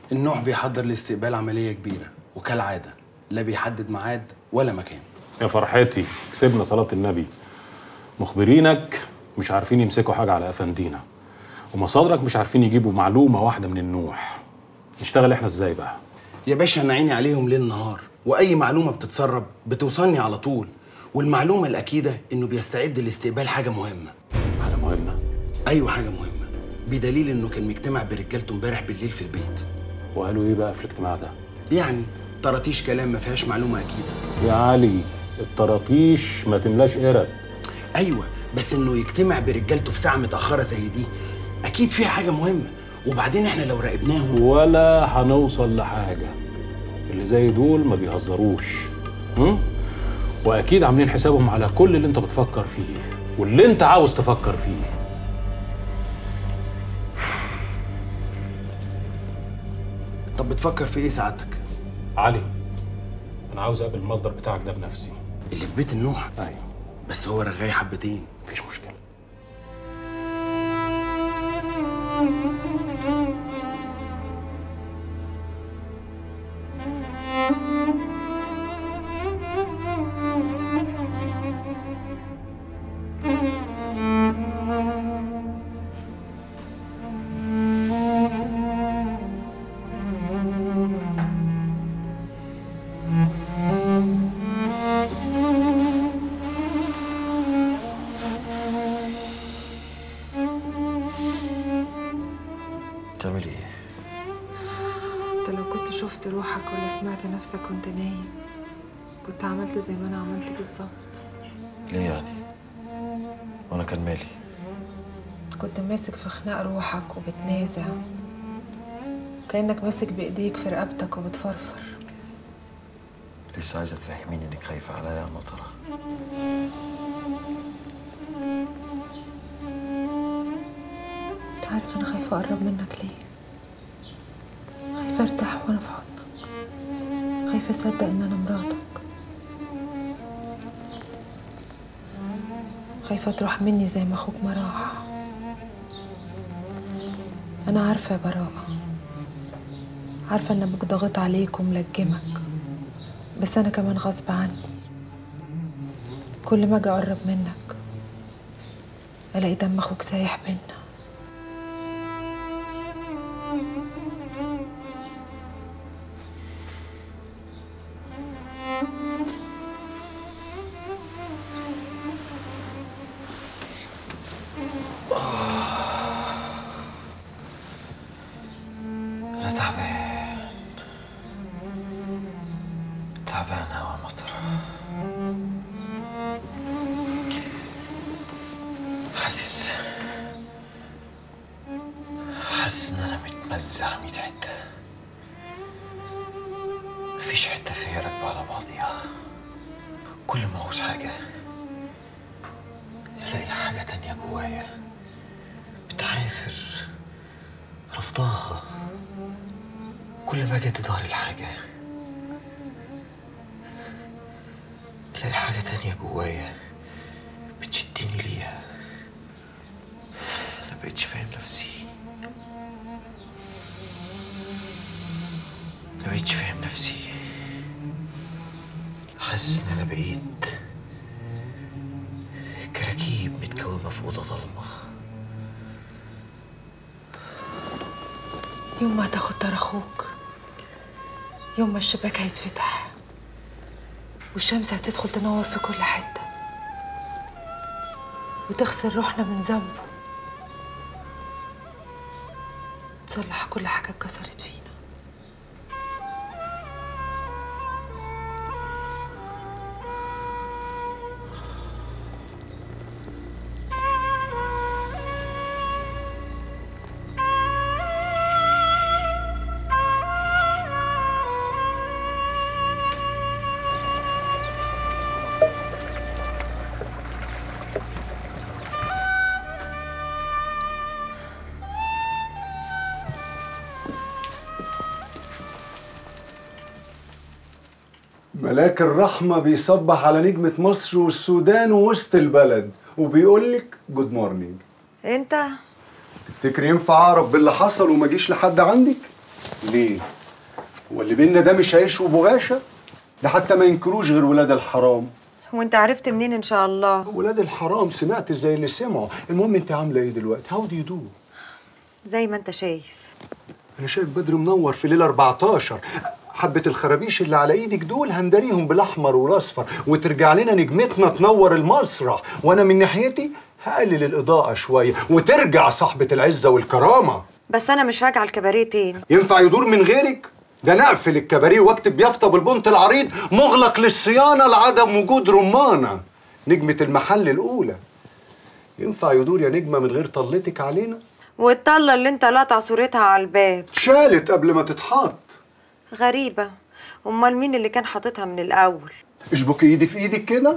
النوح بيحضر لاستقبال عملية كبيرة وكالعادة لا بيحدد ميعاد ولا مكان يا فرحتي كسبنا صلاة النبي مخبرينك مش عارفين يمسكوا حاجة على أفندينا ومصادرك مش عارفين يجيبوا معلومة واحدة من النوح نشتغل احنا ازاي بقى يا باشا انا عيني عليهم ليل نهار واي معلومة بتتسرب بتوصلني على طول والمعلومة الأكيدة إنه بيستعد لاستقبال حاجة مهمة حاجة مهمة أيوة حاجة مهمة بدليل إنه كان مجتمع برجالته امبارح بالليل في البيت وقالوا ايه بقى في الاجتماع ده يعني طرطيش كلام ما فيهاش معلومة أكيدة يا علي الطراطيش ما تملاش قرب أيوة بس إنه يجتمع برجالته في ساعة متأخرة زي دي أكيد فيها حاجة مهمة وبعدين إحنا لو راقبناهم ولا هنوصل لحاجة اللي زي دول ما بيهزروش م? واكيد عاملين حسابهم على كل اللي انت بتفكر فيه واللي انت عاوز تفكر فيه طب بتفكر في إيه سعادتك؟ علي انا عاوز اقابل المصدر بتاعك ده بنفسي اللي في بيت النوح ايوه بس هو رغاي حبتين مفيش مشكله بتعملي ايه؟ انت لو كنت شفت روحك ولا سمعت نفسك وانت نايم كنت عملت زي ما انا عملت بالظبط ليه يعني؟ وانا كان مالي كنت ماسك في خناق روحك وبتنازع كأنك ماسك بإيديك في رقبتك وبتفرفر لسه عايزه تفهميني انك خايفه عليا يا مطره انت عارف انا خايفة اقرب منك ليه خايفة ارتاح وانا في حضنك خايفة اصدق ان انا مراتك خايفة تروح مني زي ما اخوك ما راح انا عارفة يا براءة عارفة ان ابوك ضاغط عليك وملجمك بس انا كمان غصب عني كل ما اجي اقرب منك الاقي دم اخوك سايح بينا انا تعبان تعبان أوي يا مطره حاسس حاسس ان انا متمزع ميت حته مفيش حته فيا راكبه على بعضيها كل ما عاوز حاجه الاقي حاجه تانية جوايا بتعافر رفضها كل ما جت ظهر الحاجة تلاقي حاجة تانية جوايا بتشدني ليها أنا مبقتش فاهم نفسي مبقتش فاهم نفسي حاسس إن أنا بقيت كراكيب متكومة في أوضة ضلمة يوم ما هتاخد طار اخوك يوم ما الشباك هيتفتح والشمس هتدخل تنور في كل حتة وتغسل روحنا من ذنبه تصلح كل حاجة اتكسرت فينا ملاك الرحمة بيصبح على نجمة مصر والسودان ووسط البلد وبيقول لك جود مورنينج انت تفتكر ينفع اعرف باللي حصل وما اجيش لحد عندك؟ ليه؟ هو اللي بينا ده مش عيش وبغاشة؟ ده حتى ما ينكروش غير ولاد الحرام وانت عرفت منين ان شاء الله ولاد الحرام سمعت زي اللي سمعوا المهم انت عامله ايه دلوقتي هاو دو يو دو زي ما انت شايف انا شايف بدر منور في ليله 14 حبة الخرابيش اللي على ايدك دول هندريهم بالاحمر والاصفر وترجع لنا نجمتنا تنور المسرح وانا من ناحيتي هقلل الاضاءة شوية وترجع صاحبة العزة والكرامة بس انا مش راجعه الكباريه تاني ينفع يدور من غيرك؟ ده نقفل الكباريه واكتب يافطة بالبنط العريض مغلق للصيانة لعدم وجود رمانة نجمة المحل الأولى ينفع يدور يا نجمة من غير طلتك علينا؟ والطله اللي انت قاطع صورتها على الباب اتشالت قبل ما تتحط غريبه امال مين اللي كان حاططها من الاول اشبك ايدي في ايدك كده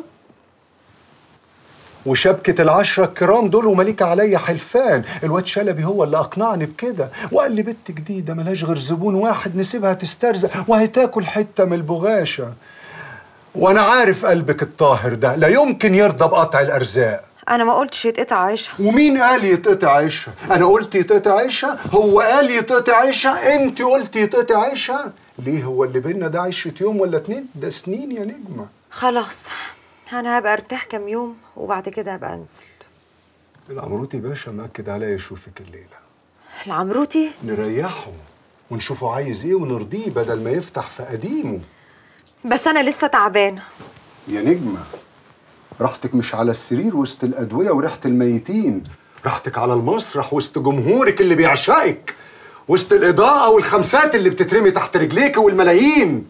وشبكة العشرة الكرام دول ومليك عليا حلفان الواد شلبي هو اللي أقنعني بكده وقال لي بنت جديدة ملهاش غير زبون واحد نسيبها تسترزق وهتاكل حتة من البغاشة وأنا عارف قلبك الطاهر ده لا يمكن يرضى بقطع الأرزاق انا ما قلتش يتقطع عيشها ومين قال يتقطع عيشها؟ أنا قلت يتقطع عيشها؟ هو قال يتقطع عيشها؟ أنت قلت يتقطع عيشها؟ ليه هو اللي بينا ده عيشة يوم ولا اتنين؟ ده سنين يا نجمة خلاص انا هبقى ارتاح كام يوم وبعد كده هبقى انزل العمروتي باشا مأكد عليا يشوفك الليلة العمروتي نريحه ونشوفه عايز ايه ونرضيه بدل ما يفتح في قديمه بس انا لسه تعبانه يا نجمة راحتك مش على السرير وسط الأدوية وريحة الميتين راحتك على المسرح وسط جمهورك اللي بيعشقك وسط الإضاءة والخمسات اللي بتترمي تحت رجليك والملايين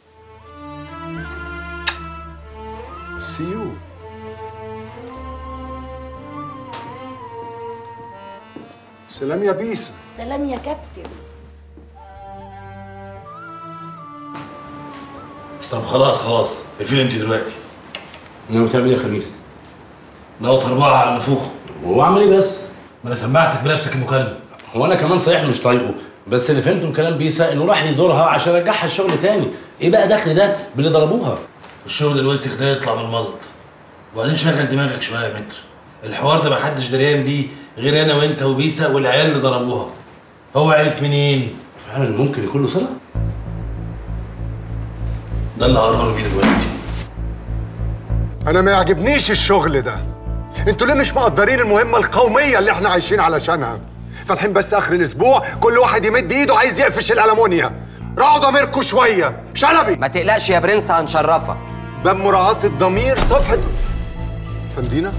سيو سلام يا بيسا سلام يا كابتن طب خلاص خلاص الفين انت دلوقتي ناوي تعمل ايه يا خميس؟ ناوي اربعه على النفوخ هو عمل ايه بس؟ ما انا سمعتك بنفسك المكالمه هو انا كمان صحيح مش طايقه بس اللي فهمته من كلام بيسا انه راح يزورها عشان يرجعها الشغل تاني ايه بقى دخل ده باللي ضربوها الشغل الوسخ ده يطلع من الملط وبعدين شغل دماغك شويه يا متر الحوار ده محدش دريان بيه غير انا وانت وبيسا والعيال اللي ضربوها هو عرف منين فعلا ممكن يكون له صله ده اللي هقرر بيه دلوقتي انا ما يعجبنيش الشغل ده انتوا ليه مش مقدرين المهمه القوميه اللي احنا عايشين علشانها فالحين بس اخر الاسبوع كل واحد يمد ايده عايز يقفش الالمونيا راعوا ضميركم شويه شلبي ما تقلقش يا برنس هنشرفك باب مراعاه الضمير صفحه فندينا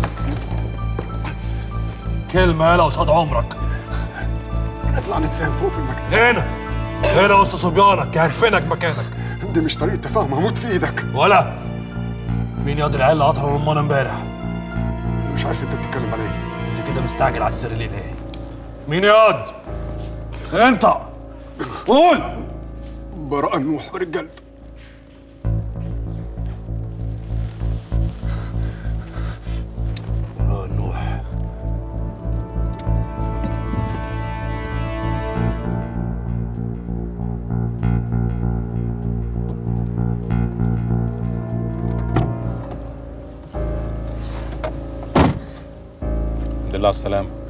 كلمه يالا قصاد عمرك نطلع نتفاهم فوق في المكتب هنا هنا وسط صبيانك هدفنك مكانك دي مش طريقه تفاهم هموت في ايدك ولا مين ياض العيال اللي قطروا رمانه امبارح انا مش عارف انت بتتكلم على ايه انت كده مستعجل على السر ليه ليه مين ياض انت قول براءة نوح ورجالته براء نوح الحمد لله على السلامه